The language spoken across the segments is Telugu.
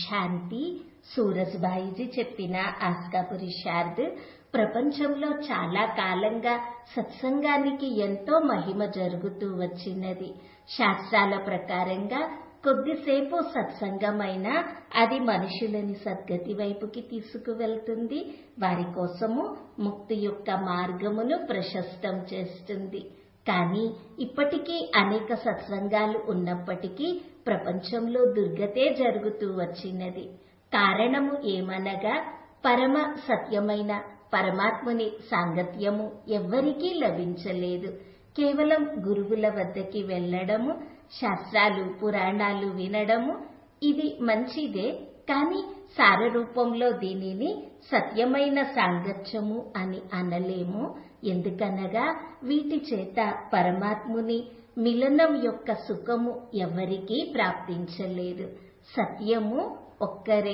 శాంతి సూరజ్బాయిజీ చెప్పిన ఆస్కాపురి శారద్ ప్రపంచంలో చాలా కాలంగా సత్సంగానికి ఎంతో మహిమ జరుగుతూ వచ్చినది శాస్త్రాల ప్రకారంగా కొద్దిసేపు సత్సంగమైనా అది మనుషులని సద్గతి వైపుకి తీసుకువెళ్తుంది వారి కోసము ముక్తి యొక్క మార్గమును ప్రశస్తం చేస్తుంది కానీ ఇప్పటికీ అనేక సత్సంగాలు ఉన్నప్పటికీ ప్రపంచంలో దుర్గతే జరుగుతూ వచ్చినది కారణము ఏమనగా పరమ సత్యమైన పరమాత్ముని సాంగత్యము ఎవ్వరికీ లభించలేదు కేవలం గురువుల వద్దకి వెళ్ళడము శాస్త్రాలు పురాణాలు వినడము ఇది మంచిదే కానీ సారరూపంలో దీనిని సత్యమైన సాంగత్యము అని అనలేము ఎందుకనగా వీటి చేత పరమాత్ముని మిలనం యొక్క సుఖము ఎవరికీ ప్రాప్తించలేదు సత్యము ఒక్కరే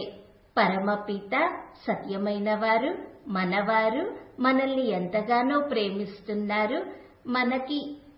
పరమపిత సత్యమైన వారు మనవారు మనల్ని ఎంతగానో ప్రేమిస్తున్నారు మనకి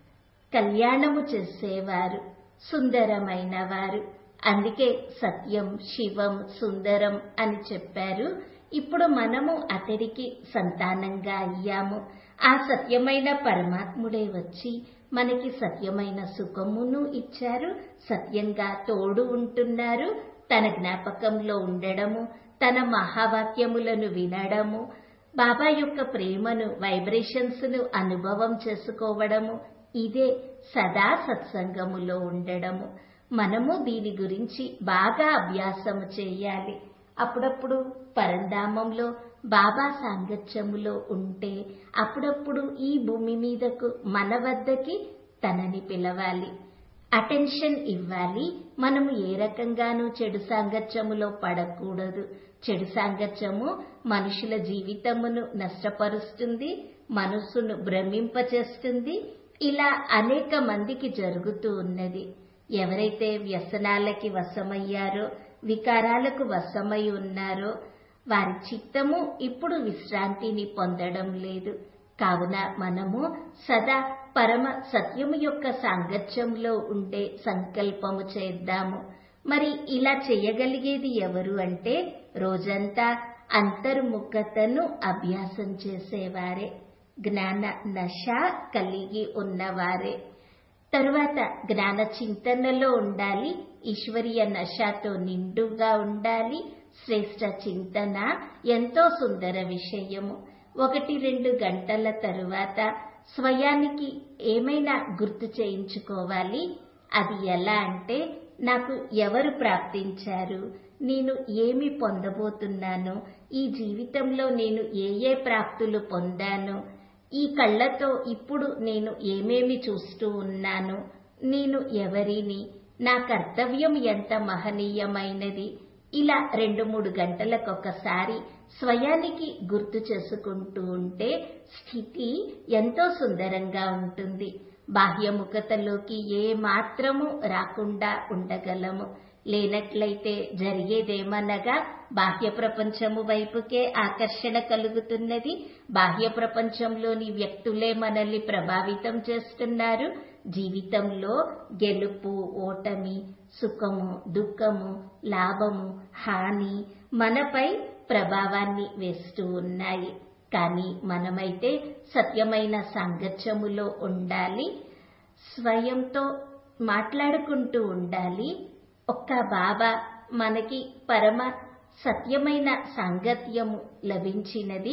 కళ్యాణము చేసేవారు సుందరమైన వారు అందుకే సత్యం శివం సుందరం అని చెప్పారు ఇప్పుడు మనము అతడికి సంతానంగా అయ్యాము ఆ సత్యమైన పరమాత్ముడే వచ్చి మనకి సత్యమైన సుఖమును ఇచ్చారు సత్యంగా తోడు ఉంటున్నారు తన జ్ఞాపకంలో ఉండడము తన మహావాక్యములను వినడము బాబా యొక్క ప్రేమను వైబ్రేషన్స్ ను అనుభవం చేసుకోవడము ఇదే సదా సత్సంగములో ఉండడము మనము దీని గురించి బాగా అభ్యాసము చేయాలి అప్పుడప్పుడు పరంధామంలో బాబా సాంగత్యములో ఉంటే అప్పుడప్పుడు ఈ భూమి మీదకు మన వద్దకి తనని పిలవాలి అటెన్షన్ ఇవ్వాలి మనము ఏ రకంగానూ చెడు సాంగత్యములో పడకూడదు చెడు సాంగత్యము మనుషుల జీవితమును నష్టపరుస్తుంది మనస్సును భ్రమింపచేస్తుంది ఇలా అనేక మందికి జరుగుతూ ఉన్నది ఎవరైతే వ్యసనాలకి వశమయ్యారో వికారాలకు వశమై ఉన్నారో వారి చిత్తము ఇప్పుడు విశ్రాంతిని పొందడం లేదు కావున మనము సదా పరమ సత్యము యొక్క సాంగత్యంలో ఉండే సంకల్పము చేద్దాము మరి ఇలా చేయగలిగేది ఎవరు అంటే రోజంతా అంతర్ముఖతను అభ్యాసం చేసేవారే జ్ఞాన నశ కలిగి ఉన్నవారే తరువాత జ్ఞాన చింతనలో ఉండాలి ఈశ్వరీయ నశతో నిండుగా ఉండాలి శ్రేష్ట చింతన ఎంతో సుందర విషయము ఒకటి రెండు గంటల తరువాత స్వయానికి ఏమైనా గుర్తు చేయించుకోవాలి అది ఎలా అంటే నాకు ఎవరు ప్రాప్తించారు నేను ఏమి పొందబోతున్నాను ఈ జీవితంలో నేను ఏ ఏ ప్రాప్తులు పొందాను ఈ కళ్ళతో ఇప్పుడు నేను ఏమేమి చూస్తూ ఉన్నాను నేను ఎవరిని నా కర్తవ్యం ఎంత మహనీయమైనది ఇలా రెండు మూడు గంటలకొకసారి స్వయానికి గుర్తు చేసుకుంటూ ఉంటే స్థితి ఎంతో సుందరంగా ఉంటుంది బాహ్యముఖతలోకి ఏ మాత్రము రాకుండా ఉండగలము లేనట్లయితే జరిగేదేమనగా బాహ్య ప్రపంచము వైపుకే ఆకర్షణ కలుగుతున్నది బాహ్య ప్రపంచంలోని వ్యక్తులే మనల్ని ప్రభావితం చేస్తున్నారు జీవితంలో గెలుపు ఓటమి సుఖము దుఃఖము లాభము హాని మనపై ప్రభావాన్ని వేస్తూ ఉన్నాయి కానీ మనమైతే సత్యమైన సాంగత్యములో ఉండాలి స్వయంతో మాట్లాడుకుంటూ ఉండాలి ఒక్క బాబా మనకి పరమ సత్యమైన సాంగత్యము లభించినది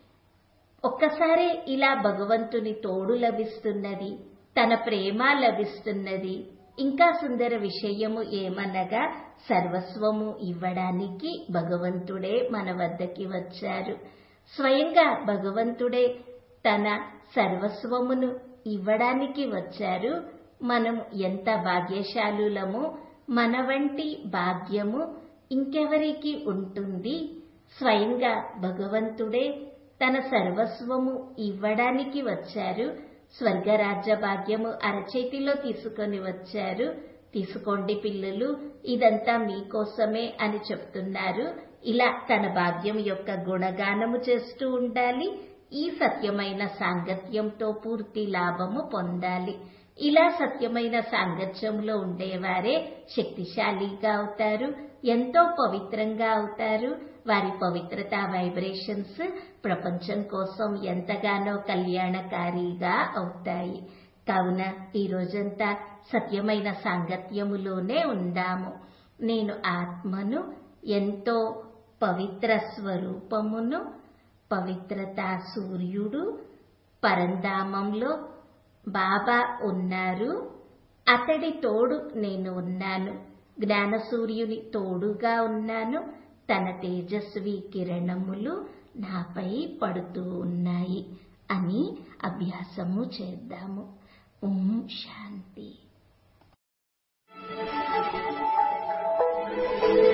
ఒక్కసారే ఇలా భగవంతుని తోడు లభిస్తున్నది తన ప్రేమ లభిస్తున్నది ఇంకా సుందర విషయము ఏమనగా సర్వస్వము ఇవ్వడానికి భగవంతుడే మన వద్దకి వచ్చారు స్వయంగా భగవంతుడే తన సర్వస్వమును ఇవ్వడానికి వచ్చారు మనం ఎంత భాగ్యశాలులము మన వంటి భాగ్యము ఇంకెవరికి ఉంటుంది స్వయంగా భగవంతుడే తన సర్వస్వము ఇవ్వడానికి వచ్చారు స్వర్గరాజ్య భాగ్యము అరచేతిలో తీసుకొని వచ్చారు తీసుకోండి పిల్లలు ఇదంతా మీకోసమే అని చెప్తున్నారు ఇలా తన భాగ్యం యొక్క గుణగానము చేస్తూ ఉండాలి ఈ సత్యమైన సాంగత్యంతో పూర్తి లాభము పొందాలి ఇలా సత్యమైన సాంగత్యంలో ఉండేవారే శక్తిశాలిగా అవుతారు ఎంతో పవిత్రంగా అవుతారు వారి పవిత్రత వైబ్రేషన్స్ ప్రపంచం కోసం ఎంతగానో కళ్యాణకారిగా అవుతాయి కావున ఈ రోజంతా సత్యమైన సాంగత్యములోనే ఉందాము నేను ఆత్మను ఎంతో పవిత్ర స్వరూపమును పవిత్రత సూర్యుడు పరంధామంలో బాబా ఉన్నారు అతడి తోడు నేను ఉన్నాను జ్ఞాన సూర్యుని తోడుగా ఉన్నాను తన తేజస్వి కిరణములు నాపై పడుతూ ఉన్నాయి అని అభ్యాసము చేద్దాము ఓం శాంతి